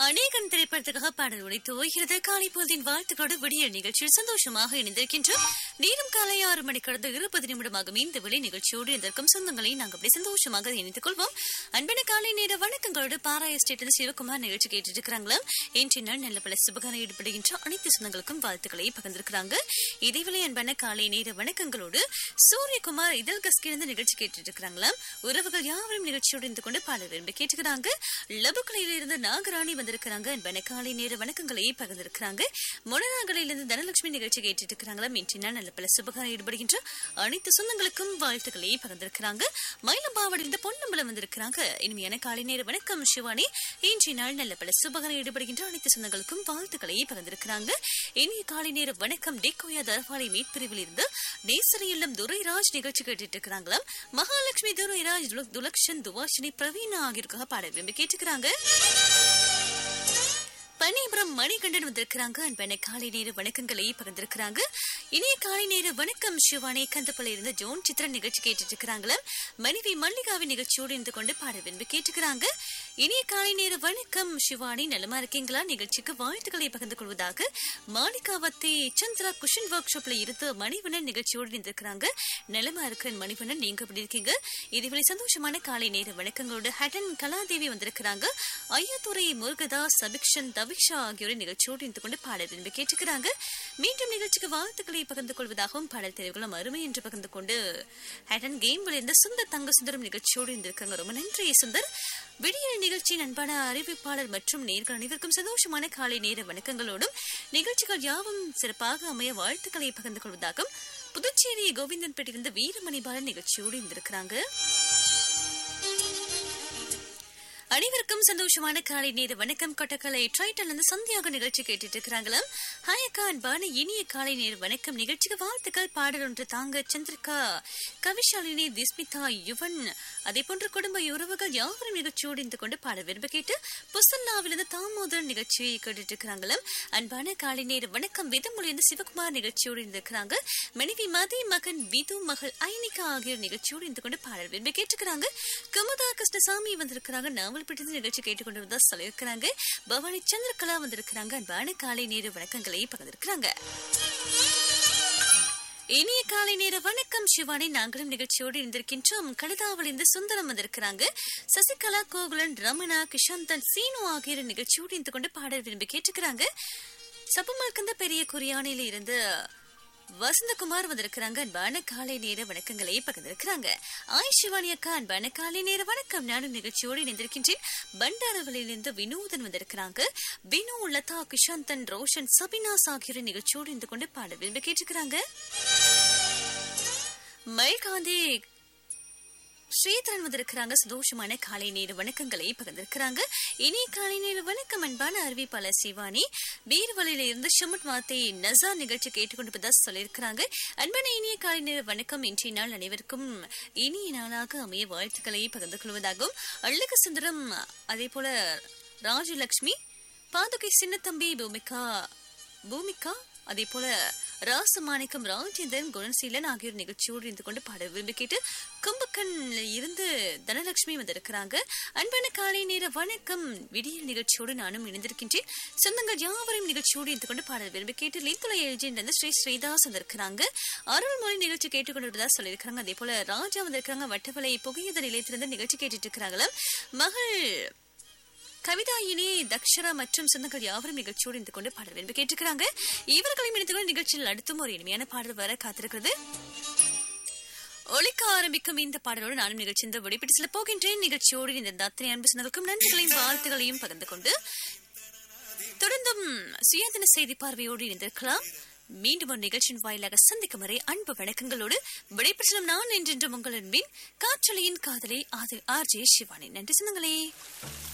அநேகன் திரைப்படத்துக்காக பாடல் உடைத்து ஓய்கிறது காலை பொழுதின் வாழ்த்துக்களோடு விடியல் நிகழ்ச்சியில் சந்தோஷமாக இணைந்திருக்கின்றோம் நேரம் காலை ஆறு மணி கடந்த இருபது நிமிடமாகும் இந்த விலை நிகழ்ச்சியோடு இதற்கும் சொந்தங்களை நாங்கள் அப்படி சந்தோஷமாக இணைத்துக் கொள்வோம் அன்பான காலை நேர வணக்கங்களோடு பாரா எஸ்டேட்டில் சிவகுமார் நிகழ்ச்சி கேட்டுட்டு இருக்கிறாங்களாம் இன்றைய நாள் நல்ல பல சுபகாரம் ஈடுபடுகின்ற அனைத்து சொந்தங்களுக்கும் வாழ்த்துக்களை பகிர்ந்திருக்கிறாங்க இதேவேளை அன்பான காலை நேர வணக்கங்களோடு சூரியகுமார் இதழ் கஸ்கிருந்து நிகழ்ச்சி கேட்டுட்டு இருக்கிறாங்களாம் உறவுகள் யாவரும் நிகழ்ச்சியோடு இருந்து கொண்டு பாடல் விரும்பி கேட்டுக்கிறாங்க லபுக்கலையில இருந்து நாகராணி வந்திருக்கிறாங்க அன்பான காலை நேர வணக்கங்களை பகிர்ந்திருக்கிறாங்க மொனநாகலையிலிருந்து தனலட்சுமி நிகழ்ச்சி கேட்டுட்டு இருக்கிறாங்களா இன்றைய நாள் நல்ல பல சுபகாரம் ஈடுபடுகின்ற அனைத்து சொந்தங்களுக்கும் வாழ்த்துக்களை பகிர்ந்திருக்கிறாங்க மயிலம்பாவடிலிருந்து பொன்னம்பலம் வந்திருக்கிறாங்க இனிமையான காலை நேர வணக்கம் சிவானி இன்றைய நாள் நல்ல பல சுபகாரம் ஈடுபடுகின்ற அனைத்து சொந்தங்களுக்கும் வாழ்த்துக்களை பகிர்ந்திருக்கிறாங்க இனிய காலை நேர வணக்கம் டேக்கோயா தர்பாலை மீட்பிரிவில் இருந்து நேசரி இல்லம் துரைராஜ் நிகழ்ச்சி கேட்டுட்டு இருக்கிறாங்களாம் மகாலட்சுமி துரைராஜ் துல- துலக்ஷன் துவாஷினி பிரவீனா ஆகியோருக்காக பாட விரும்பி கேட்டுக்கிறாங்க பனிபுரம் மணிகண்டன் வந்திருக்கிறாங்க அன்பான காலை நேர வணக்கங்களை பகிர்ந்திருக்கிறாங்க இனிய காலை நேர வணக்கம் சிவானி கந்தப்பள்ள இருந்து ஜோன் சித்ரன் நிகழ்ச்சி கேட்டுட்டு இருக்கிறாங்களா மனைவி மல்லிகாவின் நிகழ்ச்சியோடு இருந்து கொண்டு பாட விரும்பி கேட்டுக்கிறாங்க இனிய காலை நேர வணக்கம் சிவானி நலமா இருக்கீங்களா நிகழ்ச்சிக்கு வாழ்த்துக்களை பகிர்ந்து கொள்வதாக மாளிகாவத்தை சந்திரா குஷன் ஒர்க் ஷாப்ல இருந்து மணிவண்ணன் நிகழ்ச்சியோடு இருந்திருக்கிறாங்க நலமா இருக்கிற மணிவண்ணன் நீங்க எப்படி இருக்கீங்க இதுவரை சந்தோஷமான காலை நேர வணக்கங்களோடு ஹட்டன் கலாதேவி வந்திருக்கிறாங்க ஐயாத்துறை முருகதாஸ் சபிக்ஷன் தவிஷா ஆகியோரை நிகழ்ச்சியோடு இருந்து கொண்டு பாடல் விரும்பி கேட்டுக்கிறாங்க மீண்டும் நிகழ்ச்சிக்கு வாழ்த்துக்களை பகிர்ந்து கொள்வதாகவும் பாடல் தெரிவுகளும் அருமை என்று பகிர்ந்து கொண்டு ஹட்டன் கேம்ல இருந்து சுந்தர் தங்க சுந்தரம் நிகழ்ச்சியோடு இருந்திருக்காங்க ரொம்ப நன்றி சுந்தர் விடியல் நிகழ்ச்சியின் அன்பான அறிவிப்பாளர் மற்றும் நேர்கள் அனைவருக்கும் சந்தோஷமான காலை நேர வணக்கங்களோடும் நிகழ்ச்சிகள் யாவும் சிறப்பாக அமைய வாழ்த்துக்களை பகிர்ந்து கொள்வதாகவும் புதுச்சேரி கோவிந்தன்பேட்டிலிருந்து வீரமணி பாலன் நிகழ்ச்சியோடு இருந்திருக்கிறாங்க அனைவருக்கும் சந்தோஷமான காலை நேர வணக்கம் கொட்டக்கலை ட்ரைட்டல் இருந்து சந்தியாக நிகழ்ச்சி கேட்டுட்டு இருக்கிறாங்களாம் ஹாய் அக்கா அன்பான இனிய காலை நேர வணக்கம் நிகழ்ச்சிக்கு வாழ்த்துக்கள் பாடல் ஒன்று தாங்க சந்திரிகா கவிஷாலினி திஸ்மிதா யுவன் அதே போன்ற குடும்ப உறவுகள் யாவரும் நிகழ்ச்சியோடு இருந்து கொண்டு பாட விரும்ப கேட்டு புசல்லாவிலிருந்து தாமோதரன் நிகழ்ச்சியை கேட்டுட்டு இருக்கிறாங்களாம் அன்பான காலை நேர வணக்கம் விதமொழி இருந்து சிவகுமார் நிகழ்ச்சியோடு இருந்திருக்கிறாங்க மனைவி மதி மகன் விது மகள் ஐனிகா ஆகியோர் நிகழ்ச்சியோடு இருந்து கொண்டு பாடல் விரும்பி கேட்டுக்கிறாங்க குமுதா கிருஷ்ணசாமி வந்திருக்கிறாங்க நாவல் பிடித்த நிகழ்ச்சி கேட்டுக்கொண்டு வந்தா சொல்லியிருக்கிறாங்க பவானி சந்திரகலா வந்திருக்கிறாங்க அன்பான காலை நேர வணக்கங்களை பகிர்ந்திருக்கிறாங்க இனிய காலை நேர வணக்கம் சிவானி நாங்களும் நிகழ்ச்சியோடு இருந்திருக்கின்றோம் கழுதாவிலிருந்து சுந்தரம் வந்திருக்கிறாங்க சசிகலா கோகுலன் ரமணா கிஷாந்தன் சீனு ஆகியோர் நிகழ்ச்சியோடு இருந்து கொண்டு பாடல் விரும்பி கேட்டுக்கிறாங்க சப்பமல்கந்த பெரிய குறியானையில இருந்து வசந்தகுமார் வந்திருக்கிறாங்க அன்பான காலை நேர வணக்கங்களை பகிர்ந்திருக்கிறாங்க ஆய் சிவானி அக்கா அன்பான காலை நேர வணக்கம் நானும் நிகழ்ச்சியோடு இணைந்திருக்கின்றேன் பண்டாரவளியிலிருந்து வினோதன் வந்திருக்கிறாங்க வினு லதா கிஷாந்தன் ரோஷன் சபினாஸ் ஆகியோர் நிகழ்ச்சியோடு இருந்து கொண்டு பாட விரும்பி கேட்டுக்கிறாங்க மயில்காந்தி ஸ்ரீதரன் வந்திருக்கிறாங்க சந்தோஷமான காலை நேர வணக்கங்களை பகிர்ந்திருக்கிறாங்க இனி காலை நேர வணக்கம் அன்பான அறிவிப்பாளர் சிவானி பீர்வலையில இருந்து ஷமுட் வார்த்தை நசா நிகழ்ச்சி கேட்டுக்கொண்டு சொல்லியிருக்கிறாங்க அன்பான இனிய காலை நேர வணக்கம் இன்றைய நாள் அனைவருக்கும் இனிய நாளாக அமைய வாழ்த்துக்களை பகிர்ந்து கொள்வதாகவும் அழகு சுந்தரம் அதே போல ராஜலட்சுமி பாதுகை சின்னத்தம்பி பூமிகா பூமிகா அதே போல ராசமாணிக்கம் ராஜேந்திரன் குணசீலன் ஆகியோர் நிகழ்ச்சியோடு இருந்து கொண்டு பாட விரும்பி கேட்டு கும்பக்கன்ல இருந்து தனலட்சுமி வந்திருக்கிறாங்க அன்பான காலை நேர வணக்கம் விடியல் நிகழ்ச்சியோடு நானும் இணைந்திருக்கின்றேன் சொந்தங்கள் யாவரையும் நிகழ்ச்சியோடு இருந்து கொண்டு பாட விரும்பி கேட்டு லிந்துலை எழுஜின்றது ஸ்ரீ ஸ்ரீதாஸ் வந்திருக்கிறாங்க அருள்மொழி நிகழ்ச்சி கேட்டுக்கொண்டு சொல்லியிருக்காங்க அதே போல ராஜா வந்திருக்காங்க வட்டவலை புகையுத நிலையத்திலிருந்து நிகழ்ச்சி கேட்டுட்டு இருக்கிறாங்களா மகள் கவிதாயினி தக்ஷரா மற்றும் சொந்தங்கள் யாவரும் நிகழ்ச்சியோடு இருந்து கொண்டு பாடல் விரும்பி கேட்டுக்கிறாங்க இவர்களையும் இணைத்து கொண்டு நிகழ்ச்சியில் அடுத்தும் ஒரு இனிமையான பாடல் வர காத்திருக்கிறது ஒழிக்க ஆரம்பிக்கும் இந்த பாடலோடு நானும் நிகழ்ச்சி இந்த விடைபெற்று செல்ல போகின்றேன் நிகழ்ச்சியோடு இந்த அத்தனை அன்பு சொந்தங்களுக்கும் நன்றிகளையும் வாழ்த்துகளையும் பகிர்ந்து கொண்டு தொடர்ந்தும் சுயாதீன செய்தி பார்வையோடு இணைந்திருக்கலாம் மீண்டும் ஒரு நிகழ்ச்சியின் வாயிலாக சந்திக்கும் வரை அன்பு வணக்கங்களோடு விடைபெற்றலும் நான் என்றென்றும் உங்கள் அன்பின் காற்றலையின் காதலை ஆர் ஜே சிவானி நன்றி சொந்தங்களே